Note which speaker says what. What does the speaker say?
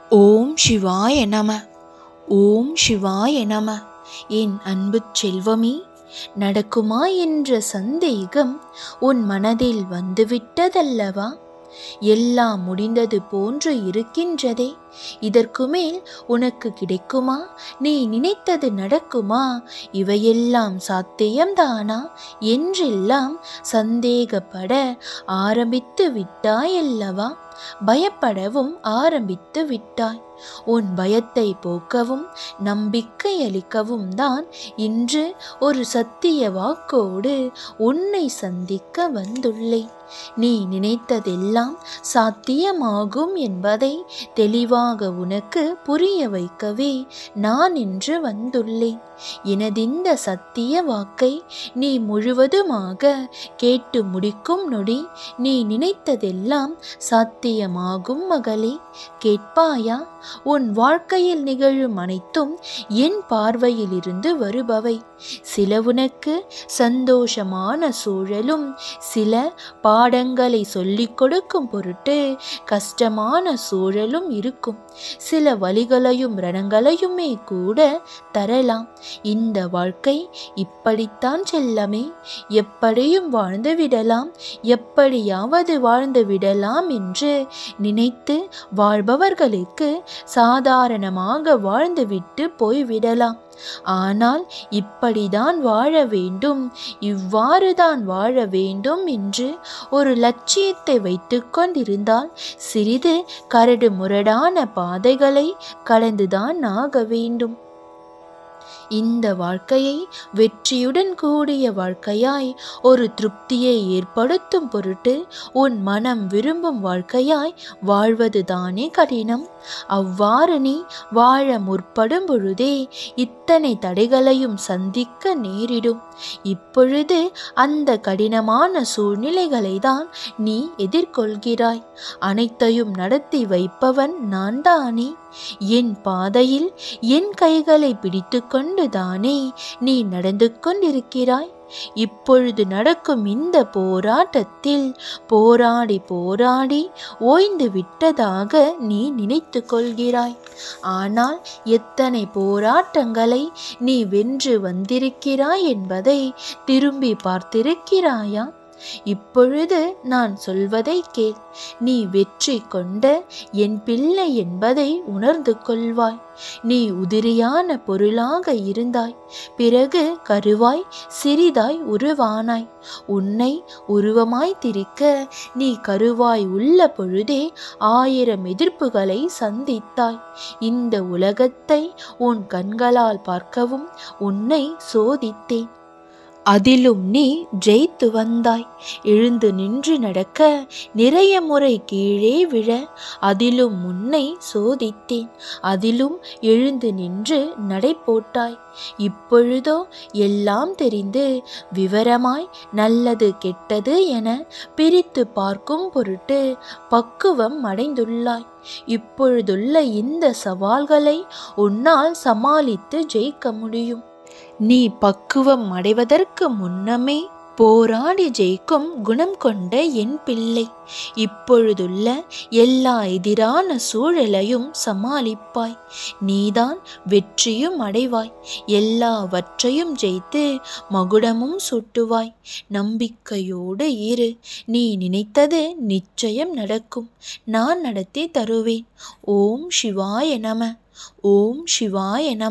Speaker 1: ஓம் சிவாய நம ஓம் சிவாய நம என் அன்பு செல்வமே நடக்குமா என்ற சந்தேகம் உன் மனதில் வந்துவிட்டதல்லவா எல்லாம் முடிந்தது போன்று இருக்கின்றதே இதற்கு மேல் உனக்கு கிடைக்குமா நீ நினைத்தது நடக்குமா இவையெல்லாம் சாத்தியம்தானா என்றெல்லாம் சந்தேகப்பட ஆரம்பித்து விட்டாயல்லவா பயப்படவும் ஆரம்பித்து விட்டாய் உன் பயத்தை போக்கவும் நம்பிக்கை அளிக்கவும் தான் இன்று ஒரு சத்திய வாக்கோடு உன்னை சந்திக்க வந்துள்ளேன் நீ நினைத்ததெல்லாம் சாத்தியமாகும் என்பதை தெளிவாக உனக்கு புரிய வைக்கவே நான் இன்று வந்துள்ளேன் எனதிந்த சத்திய வாக்கை நீ முழுவதுமாக கேட்டு முடிக்கும் நொடி நீ நினைத்ததெல்லாம் சாத்தியமாகும் மகளே கேட்பாயா உன் வாழ்க்கையில் நிகழும் அனைத்தும் என் பார்வையில் இருந்து வருபவை சில உனக்கு சந்தோஷமான சூழலும் சில பாடங்களை சொல்லிக் கொடுக்கும் பொருட்டு கஷ்டமான சூழலும் இருக்கும் சில வழிகளையும் ரணங்களையுமே கூட தரலாம் இந்த வாழ்க்கை இப்படித்தான் செல்லமே எப்படியும் வாழ்ந்து விடலாம் எப்படியாவது வாழ்ந்து விடலாம் என்று நினைத்து வாழ்பவர்களுக்கு சாதாரணமாக வாழ்ந்துவிட்டு போய்விடலாம் ஆனால் இப்படிதான் வாழ வேண்டும் இவ்வாறு தான் வாழ வேண்டும் என்று ஒரு லட்சியத்தை வைத்து கொண்டிருந்தால் சிறிது கரடு முரடான பாதைகளை கடந்துதான் ஆக வேண்டும் இந்த வாழ்க்கையை வெற்றியுடன் கூடிய வாழ்க்கையாய் ஒரு திருப்தியை ஏற்படுத்தும் பொருட்டு உன் மனம் விரும்பும் வாழ்க்கையாய் வாழ்வது தானே கடினம் அவ்வாறு நீ வாழ முற்படும் பொழுதே இத்தனை தடைகளையும் சந்திக்க நேரிடும் இப்பொழுது அந்த கடினமான சூழ்நிலைகளை தான் நீ எதிர்கொள்கிறாய் அனைத்தையும் நடத்தி வைப்பவன் நான் தானே என் பாதையில் என் கைகளை பிடித்து கொண்டுதானே நீ நடந்து கொண்டிருக்கிறாய் இப்பொழுது நடக்கும் இந்த போராட்டத்தில் போராடி போராடி ஓய்ந்து விட்டதாக நீ நினைத்து கொள்கிறாய் ஆனால் எத்தனை போராட்டங்களை நீ வென்று வந்திருக்கிறாய் என்பதை திரும்பி பார்த்திருக்கிறாயா இப்பொழுது நான் சொல்வதை கேள் நீ வெற்றி கொண்ட என் பிள்ளை என்பதை உணர்ந்து கொள்வாய் நீ உதிரியான பொருளாக இருந்தாய் பிறகு கருவாய் சிறிதாய் உருவானாய் உன்னை உருவமாய் திரிக்க நீ கருவாய் உள்ள பொழுதே ஆயிரம் எதிர்ப்புகளை சந்தித்தாய் இந்த உலகத்தை உன் கண்களால் பார்க்கவும் உன்னை சோதித்தேன் அதிலும் நீ ஜெயித்து வந்தாய் எழுந்து நின்று நடக்க நிறைய முறை கீழே விழ அதிலும் முன்னை சோதித்தேன் அதிலும் எழுந்து நின்று நடை போட்டாய் இப்பொழுதோ எல்லாம் தெரிந்து விவரமாய் நல்லது கெட்டது என பிரித்து பார்க்கும் பொருட்டு பக்குவம் அடைந்துள்ளாய் இப்பொழுதுள்ள இந்த சவால்களை உன்னால் சமாளித்து ஜெயிக்க முடியும் நீ பக்குவம் அடைவதற்கு முன்னமே போராடி ஜெயிக்கும் குணம் கொண்ட என் பிள்ளை இப்பொழுதுள்ள எல்லா எதிரான சூழலையும் சமாளிப்பாய் நீதான் வெற்றியும் அடைவாய் எல்லாவற்றையும் ஜெயித்து மகுடமும் சுட்டுவாய் நம்பிக்கையோடு இரு நீ நினைத்தது நிச்சயம் நடக்கும் நான் நடத்தி தருவேன் ஓம் சிவாய நம ஓம் சிவாய நம